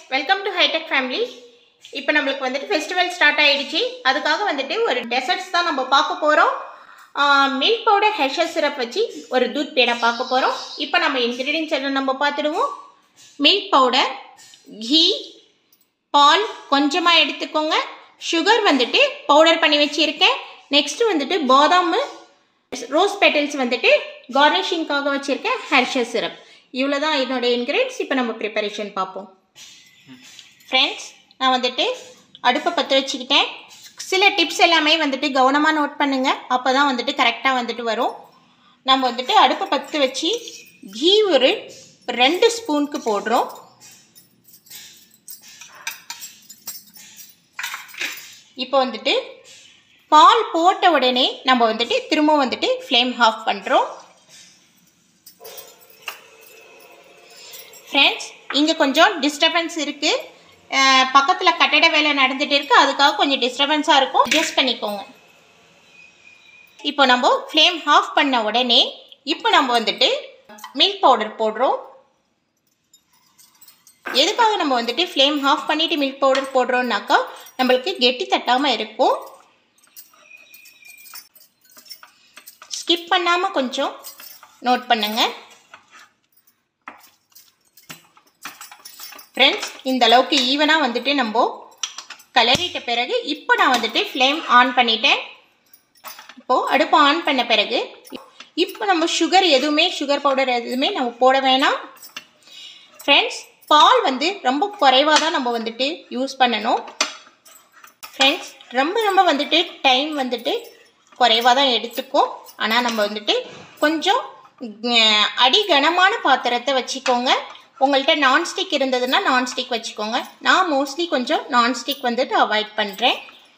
welcome to hitech family இப்போ நம்மளுக்கு வந்துட்டு ஃபெஸ்டிவல் ஸ்டார்ட் ஆயிடுச்சு அதுக்காக வந்துட்டு ஒரு டெசர்ட்ஸ் தான் நம்ம பார்க்க போகிறோம் மில்க் பவுடர் ஹெஷர் சிரப் வச்சு ஒரு தூத் பேடா பார்க்க போகிறோம் இப்போ நம்ம இன்க்ரீடியன்ஸ் எல்லாம் நம்ம பார்த்துடுவோம் மில்க் பவுடர் கீ பால் கொஞ்சமாக எடுத்துக்கோங்க சுகர் வந்துட்டு பவுடர் பண்ணி வச்சுருக்கேன் நெக்ஸ்ட் வந்துட்டு பாதாம் ரோஸ் பெட்டல்ஸ் வந்துட்டு கார்னிஷிங்காக வச்சுருக்கேன் ஹெர்ஷர் சிரப் இவ்வளோ தான் என்னோடய இன்க்ரீடியன்ஸ் இப்போ நம்ம ப்ரிப்பரேஷன் பார்ப்போம் ஃப்ரெண்ட்ஸ் நான் வந்துட்டு அடுப்பை பற்ற வச்சுக்கிட்டேன் சில டிப்ஸ் எல்லாமே வந்துட்டு கவனமாக நோட் பண்ணுங்கள் அப்போ தான் வந்துட்டு கரெக்டாக வந்துட்டு வரும் நம்ம வந்துட்டு அடுப்பை பற்ற வச்சு கீ ஒரு ரெண்டு ஸ்பூனுக்கு போடுறோம் இப்போ வந்துட்டு பால் போட்ட உடனே நம்ம வந்துட்டு திரும்ப வந்துட்டு ஃப்ளேம் ஆஃப் பண்ணுறோம் ஃப்ரெண்ட்ஸ் இங்கே கொஞ்சம் டிஸ்டர்பன்ஸ் இருக்குது பக்கத்தில் கட்டட வேலை நடந்துகிட்டு இருக்குது அதுக்காக கொஞ்சம் டிஸ்டர்பன்ஸாக இருக்கும் அட்ஜஸ்ட் பண்ணிக்கோங்க இப்போ நம்ம ஃப்ளேம் ஆஃப் பண்ண உடனே இப்போ நம்ம வந்துட்டு மில்க் பவுடர் போடுறோம் எதுக்காக நம்ம வந்துட்டு ஃப்ளேம் ஆஃப் பண்ணிவிட்டு மில்க் பவுடர் போடுறோம்னாக்கா நம்மளுக்கு கெட்டி தட்டாமல் இருக்கும் ஸ்கிப் பண்ணாமல் கொஞ்சம் நோட் பண்ணுங்கள் ஃப்ரெண்ட்ஸ் இந்த அளவுக்கு ஈவனாக வந்துட்டு நம்ம கலரிட்ட பிறகு இப்போ நான் வந்துட்டு ஃப்ளேம் ஆன் பண்ணிட்டேன் இப்போது அடுப்பை ஆன் பண்ண பிறகு இப்போ நம்ம சுகர் எதுவுமே சுகர் பவுடர் எதுவுமே நம்ம போட வேணாம் ஃப்ரெண்ட்ஸ் பால் வந்து ரொம்ப குறைவாக தான் நம்ம வந்துட்டு யூஸ் பண்ணணும் ஃப்ரெண்ட்ஸ் ரொம்ப ரொம்ப வந்துட்டு டைம் வந்துட்டு குறைவாக தான் எடுத்துக்கும் ஆனால் நம்ம வந்துட்டு கொஞ்சம் அடி கனமான பாத்திரத்தை வச்சுக்கோங்க உங்கள்கிட்ட நான்ஸ்டிக் இருந்ததுன்னா நான்ஸ்டிக் வச்சுக்கோங்க நான் மோஸ்ட்லி கொஞ்சம் நான்ஸ்டிக் வந்துட்டு அவாய்ட் பண்ணுறேன்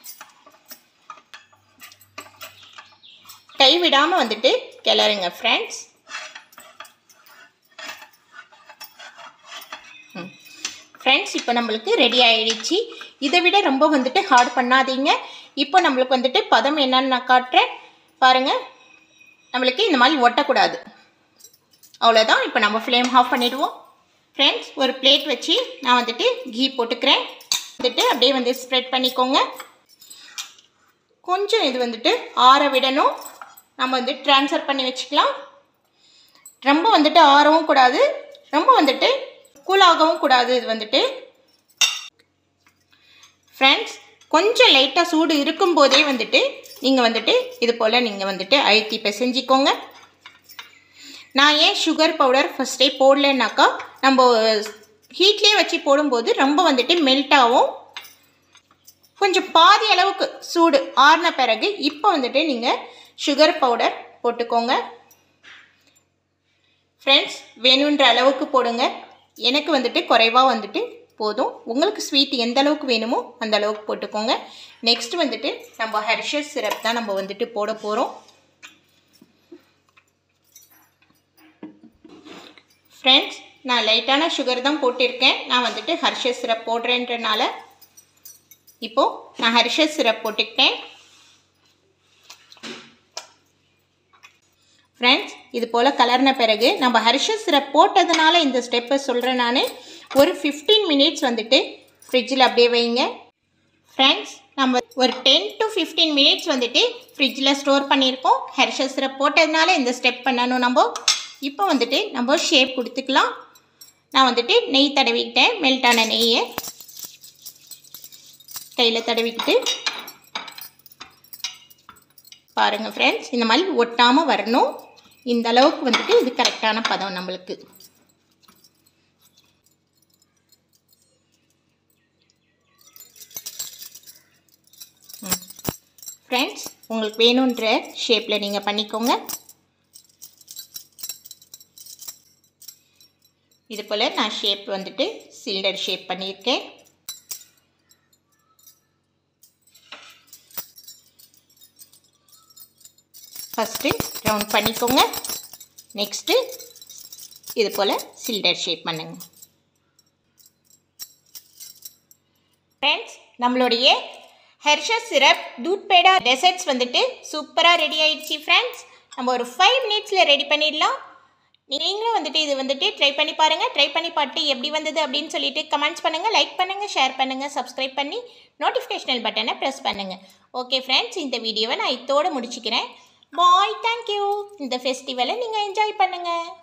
கைவிடாமல் வந்துட்டு கிளறுங்க ஃப்ரெண்ட்ஸ் ஃப்ரெண்ட்ஸ் இப்போ நம்மளுக்கு ரெடி ஆகிடுச்சு இதை விட ரொம்ப வந்துட்டு ஹார்ட் பண்ணாதீங்க இப்போ நம்மளுக்கு வந்துட்டு பதம் என்னன்னு நான் காட்டுறேன் பாருங்கள் நம்மளுக்கு இந்த மாதிரி ஒட்டக்கூடாது அவ்வளோதான் இப்போ நம்ம ஃப்ளேம் ஆஃப் பண்ணிவிடுவோம் ஃப்ரெண்ட்ஸ் ஒரு பிளேட் வச்சு நான் வந்துட்டு கீ போட்டுக்கிறேன் வந்துட்டு அப்படியே வந்து ஸ்ப்ரெட் பண்ணிக்கோங்க கொஞ்சம் இது வந்துட்டு ஆற விடணும் நம்ம வந்து ட்ரான்ஸ்ஃபர் பண்ணி வச்சுக்கலாம் ரொம்ப வந்துட்டு ஆறவும் கூடாது ரொம்ப வந்துட்டு கூலாகவும் கூடாது இது வந்துட்டு ஃப்ரெண்ட்ஸ் கொஞ்சம் லைட்டாக சூடு இருக்கும்போதே வந்துட்டு நீங்கள் வந்துட்டு இது போல் நீங்கள் வந்துட்டு அழுத்தி பிசைஞ்சிக்கோங்க நான் ஏன் சுகர் பவுடர் ஃபஸ்ட்டே போடலன்னாக்கா நம்ம ஹீட்லேயே வச்சு போடும்போது ரொம்ப வந்துட்டு மெல்ட் ஆகும் கொஞ்சம் பாதி அளவுக்கு சூடு ஆறின பிறகு இப்போ வந்துட்டு நீங்கள் சுகர் பவுடர் போட்டுக்கோங்க ஃப்ரெண்ட்ஸ் வேணுன்ற அளவுக்கு போடுங்க எனக்கு வந்துட்டு குறைவாக வந்துட்டு போதும் உங்களுக்கு ஸ்வீட் எந்த அளவுக்கு வேணுமோ அந்த அளவுக்கு போட்டுக்கோங்க நெக்ஸ்ட் வந்துட்டு நம்ம ஹெர்ஷஸ் சிரப் தான் நம்ம வந்துட்டு போட போகிறோம் ஃப்ரெண்ட்ஸ் நான் லைட்டான சுகர் தான் போட்டிருக்கேன் நான் வந்துட்டு ஹர்ஷஸ் சிரப் போடுறேன்றனால இப்போது நான் ஹர்ஷஸ் சிரப் போட்டுக்கிட்டேன் ஃப்ரெண்ட்ஸ் இது போல் கலர்ன பிறகு நம்ம ஹர்ஷஸ் சிரப் போட்டதுனால இந்த ஸ்டெப்பை சொல்கிறேன் நான் ஒரு ஃபிஃப்டீன் மினிட்ஸ் வந்துட்டு ஃப்ரிட்ஜில் அப்படியே வைங்க ஃப்ரெண்ட்ஸ் நம்ம ஒரு டென் டு ஃபிஃப்டீன் மினிட்ஸ் வந்துட்டு ஃப்ரிட்ஜில் ஸ்டோர் பண்ணியிருக்கோம் ஹெர்ஷஸ் சிரப் போட்டதுனால இந்த ஸ்டெப் பண்ணணும் நம்ம இப்போ வந்துட்டு நம்ம ஷேப் கொடுத்துக்கலாம் நான் வந்துட்டு நெய் தடவிக்கிட்டேன் மெல்ட்டான நெய்யை கையில் தடவிக்கிட்டு பாருங்கள் ஃப்ரெண்ட்ஸ் இந்த மாதிரி ஒட்டாமல் வரணும் இந்த அளவுக்கு வந்துட்டு இது கரெக்டான பதம் நம்மளுக்கு ஃப்ரெண்ட்ஸ் உங்களுக்கு வேணுன்ற ஷேப்பில் நீங்கள் பண்ணிக்கோங்க இது போல் நான் ஷேப் வந்துட்டு சிலிண்டர் ஷேப் பண்ணியிருக்கேன் ஃபஸ்ட்டு ரவுண்ட் பண்ணிக்கோங்க நெக்ஸ்ட்டு இது போல் சிலிண்டர் ஷேப் பண்ணுங்க ஃப்ரெண்ட்ஸ் நம்மளுடைய ஹெர்ஷஸ் சிரப் தூட் பேடா டெசர்ட்ஸ் வந்துட்டு சூப்பராக ரெடி ஆயிடுச்சு ஃப்ரெண்ட்ஸ் நம்ம ஒரு ஃபைவ் மினிட்ஸில் ரெடி பண்ணிடலாம் நீங்களும் வந்துட்டு இது வந்துட்டு ட்ரை பண்ணி பாருங்கள் ட்ரை பண்ணி பார்த்து எப்படி வந்தது அப்படின்னு சொல்லிட்டு கமெண்ட்ஸ் பண்ணுங்கள் லைக் பண்ணுங்கள் ஷேர் பண்ணுங்கள் சப்ஸ்கிரைப் பண்ணி நோட்டிஃபிகேஷனல் பட்டனை ப்ரெஸ் பண்ணுங்கள் ஓகே ஃப்ரெண்ட்ஸ் இந்த வீடியோவை நான் இதோடு முடிச்சுக்கிறேன் பாய் தேங்க்யூ இந்த ஃபெஸ்டிவலை நீங்கள் என்ஜாய் பண்ணுங்கள்